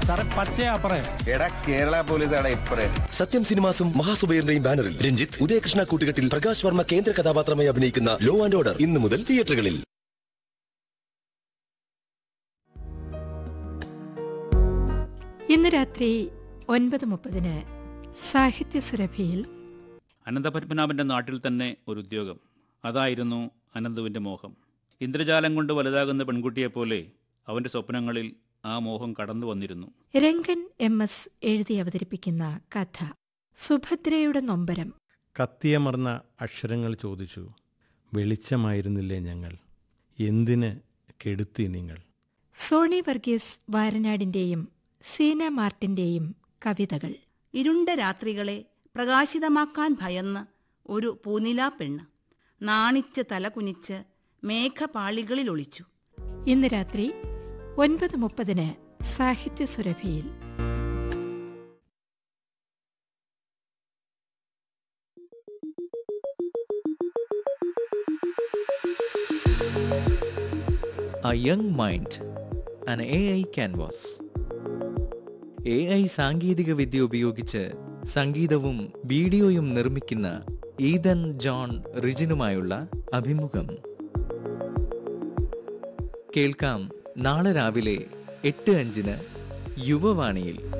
സാറേ പച്ചയാ പറയ എടാ കേരള പോലീസ് ആടാ ഇപ്പറേ സത്യം സിനിമാസും മഹാസുബൈറിന്റെയും ബാനറിൽ രഞ്ജിത്ത് ഉദയകൃഷ്ണ കൂട്ടുകെട്ടിൽ പ്രകാശ് വർമ്മ കേന്ദ്ര കഥാപാത്രമായി അഭിനയിക്കുന്ന ലോ ആൻഡ് ഓർഡർ ഇന്നു മുതൽ തിയേറ്ററുകളിൽ ഇന്ന് രാത്രി ഒൻപത് മുപ്പതിന് സാഹിത്യ സുരഭിയിൽ അനന്തപത്മനാഭന്റെ നാട്ടിൽ തന്നെ ഒരു ഉദ്യോഗം അതായിരുന്നു അനന്തുവിന്റെ മോഹം ഇന്ദ്രജാലം കൊണ്ട് വലുതാകുന്ന പെൺകുട്ടിയെപ്പോലെ അവന്റെ സ്വപ്നങ്ങളിൽ ആ മോഹം കടന്നു വന്നിരുന്നു രംഗൻ എം എസ് എഴുതി അവതരിപ്പിക്കുന്ന കഥ സുഭദ്രയുടെ നൊമ്പരം കത്തിയമർന്ന അക്ഷരങ്ങൾ ചോദിച്ചു വെളിച്ചമായിരുന്നില്ലേ ഞങ്ങൾ എന്തിന് കെടുത്തി നിങ്ങൾ സോണി വർഗീസ് വാരനാടിന്റെയും സീന മാർട്ടിന്റെയും കവിതകൾ ഇരുണ്ട രാത്രികളെ പ്രകാശിതമാക്കാൻ ഭയന്ന് ഒരു പൂനിലാ പെണ്ണ് നാണിച്ച് തലകുനിച്ച് മേഘപാളികളിൽ ഒളിച്ചു ഇന്ന് രാത്രി ഒൻപത് മുപ്പതിന് സാഹിത്യ സുരഭിയിൽ A young mind, an AI canvas. A I സാങ്കേതിക വിദ്യ ഉപയോഗിച്ച് സംഗീതവും വീഡിയോയും നിർമ്മിക്കുന്ന ഈതൻ ജോൺ റിജിനുമായുള്ള അഭിമുഖം കേൾക്കാം നാളെ രാവിലെ എട്ട് അഞ്ചിന് യുവവാണിയിൽ